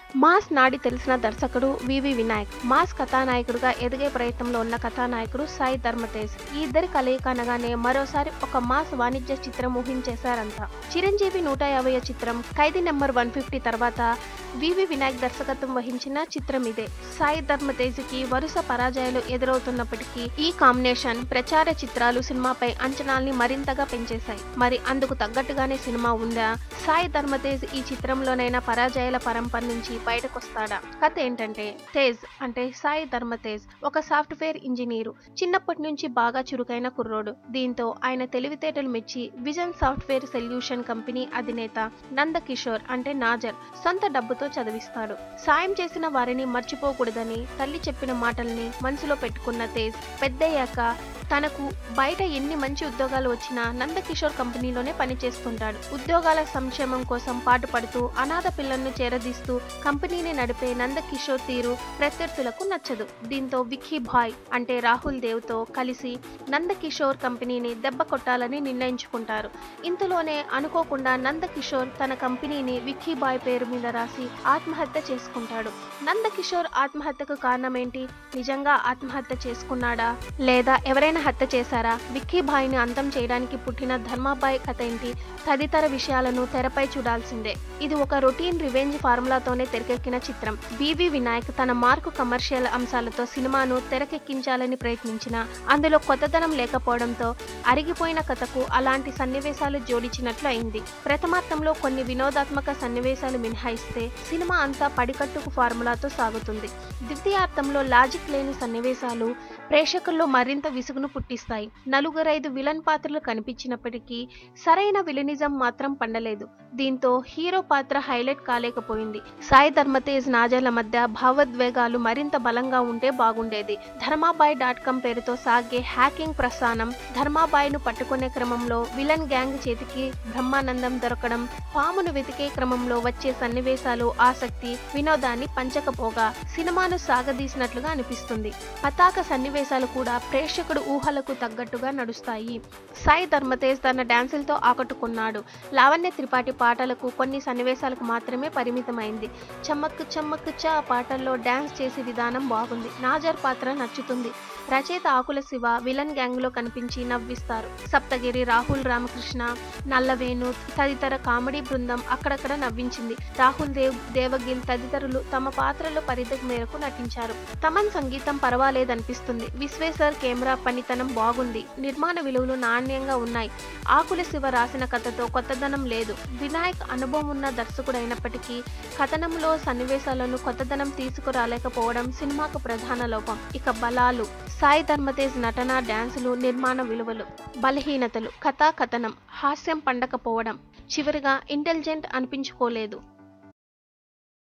mass నాడి తెలిసిన దర్శకుడు వివి వినాయక్ మాస్ కథానాయకుడిగా ఎదిగే ప్రయత్నంలో ఉన్న కథానాయకుడు సాయి ధర్మతేజ్ ఈ ఇద్దరి కలయిక అనగానే మరోసారి ఒక మాస్ వాణిజ్య చిత్రం ఊహించేశారంతా చిరంజీవి నూట యాభై చిత్రం ఖైదీ నెంబర్ వన్ ఫిఫ్టీ తర్వాత వివి వినాయక్ దర్శకత్వం వహించిన చిత్రం ఇదే సాయి ధర్మతేజ్ కి వరుస పరాజయాలు ఎదురవుతున్నప్పటికీ ఈ కాంబినేషన్ ప్రచార చిత్రాలు సినిమాపై అంచనాల్ని మరింతగా పెంచేశాయి మరి అందుకు తగ్గట్టుగానే సినిమా ఉందా సాయి ధర్మతేజ్ ఈ చిత్రంలోనైనా పరాజయాల పరంపర నుంచి బయటకొస్తాడా కథ ఏంటంటే తేజ్ అంటే సాయి ధర్మతేజ్ ఒక సాఫ్ట్వేర్ ఇంజనీరు చిన్నప్పటి నుంచి బాగా చురుకైన కుర్రోడు దీంతో ఆయన తెలివితేటలు మెచ్చి విజన్ సాఫ్ట్వేర్ సొల్యూషన్ కంపెనీ అధినేత నందకిషోర్ అంటే నాజర్ సొంత డబ్బుతో చదివిస్తాడు సాయం చేసిన వారిని మర్చిపోకూడదని తల్లి చెప్పిన మాటల్ని మనసులో పెట్టుకున్న తేజ్ పెద్దయ్యాక తనకు బయట ఎన్ని మంచి ఉద్యోగాలు వచ్చినా నందకిషోర్ కంపెనీలోనే పనిచేస్తుంటాడు ఉద్యోగాల సంక్షేమం కోసం పాటుపడుతూ అనాథ పిల్లలను చేరదీస్తూ కంపెనీని నడిపే నందకిషోర్ తీరు ప్రత్యర్థులకు నచ్చదు దీంతో విక్కీ భాయ్ అంటే రాహుల్ దేవ్తో కలిసి నందకిషోర్ కంపెనీని దెబ్బ కొట్టాలని నిర్ణయించుకుంటారు ఇంతలోనే అనుకోకుండా నందకిషోర్ తన కంపెనీని విక్కీ బాయ్ పేరు మీద రాసి ఆత్మహత్య చేసుకుంటాడు నందకిషోర్ ఆత్మహత్యకు కారణం ఏంటి నిజంగా ఆత్మహత్య చేసుకున్నాడా లేదా ఎవరైనా హత్య చేశారా విక్కీ బాయ్ని అంతం చేయడానికి పుట్టిన ధర్మాబాయ్ కథ ఏంటి తదితర విషయాలను తెరపై చూడాల్సిందే ఇది ఒక రొటీన్ రివెంజ్ ఫార్ములాతోనే తెరకెక్కిన చిత్రం బివి వినాయక్ తన మార్కు కమర్షియల్ అంశాలతో సినిమాను తెరకెక్కించాలని ప్రయత్నించినా అందులో కొత్తదనం లేకపోవడంతో అరిగిపోయిన కథకు అలాంటి సన్నివేశాలు జోడించినట్లు అయింది ప్రథమార్థంలో కొన్ని వినోదాత్మక సన్నివేశాలు మినహాయిస్తే సినిమా అంతా పడికట్టుకు ఫార్ములాతో సాగుతుంది ద్వితీయార్థంలో లాజిక్ లేని సన్నివేశాలు ప్రేక్షకుల్లో మరింత విసుగును పుట్టిస్తాయి నలుగురైదు విలన్ పాత్రలు కనిపించినప్పటికీ సరైన విలనిజం మాత్రం పండలేదు దీంతో హీరో పాత్ర హైలైట్ కాలేకపోయింది సాయి ధర్మతేజ్ నాజర్ల మధ్య భావోద్వేగాలు మరింత బలంగా ఉంటే బాగుండేది ధర్మాబాయ్ డాట్ కామ్ పేరుతో సాగే హ్యాకింగ్ ప్రస్థానం ధర్మాబాయ్ను పట్టుకునే క్రమంలో విలన్ గ్యాంగ్ చేతికి బ్రహ్మానందం దొరకడం పామును వెతికే క్రమంలో వచ్చే సన్నివేశాలు ఆసక్తి వినోదాన్ని పంచకపోగా సినిమాను సాగదీసినట్లుగా అనిపిస్తుంది పతాక సన్నివేశాలు కూడా ప్రేక్షకుడు ఊహలకు తగ్గట్టుగా నడుస్తాయి సాయి ధర్మతేజ్ తన డాన్సులతో ఆకట్టుకున్నాడు లావణ్య త్రిపాఠి పాటలకు కొన్ని సన్నివేశాలకు మాత్రమే పరిమితమైంది చమ్మక్కు చమ్మక్కు చా పాటల్లో డాన్స్ చేసే విధానం బాగుంది నాజర్ పాత్ర నచ్చుతుంది రచయిత ఆకుల శివ విలన్ గ్యాంగ్ లో కనిపించి నవ్విస్తారు సప్తగిరి రాహుల్ రామకృష్ణ నల్లవేణు తదితర కామెడీ బృందం అక్కడక్కడ నవ్వించింది రాహుల్ దేవ్ దేవగిల్ తదితరులు తమ పాత్రలో పరిధి మేరకు నటించారు తమన్ సంగీతం పర్వాలేదనిపిస్తుంది విశ్వేశ్వర్ కెమెరా పనితనం బాగుంది నిర్మాణ విలువలు నాణ్యంగా ఉన్నాయి ఆకుల శివ రాసిన కథతో కొత్తదనం లేదు వినాయక్ అనుభవం ఉన్న దర్శకుడైనప్పటికీ కథనంలో సన్నివేశాలను కొత్తదనం తీసుకురాలేకపోవడం సినిమాకు ప్రధాన లోపం ఇక బలాలు సాయి ధర్మతేజ్ నటన డ్యాన్సులు నిర్మాణ విలువలు బలహీనతలు కథా కథనం హాస్యం పండకపోవడం చివరిగా ఇంటెలిజెంట్ అనిపించుకోలేదు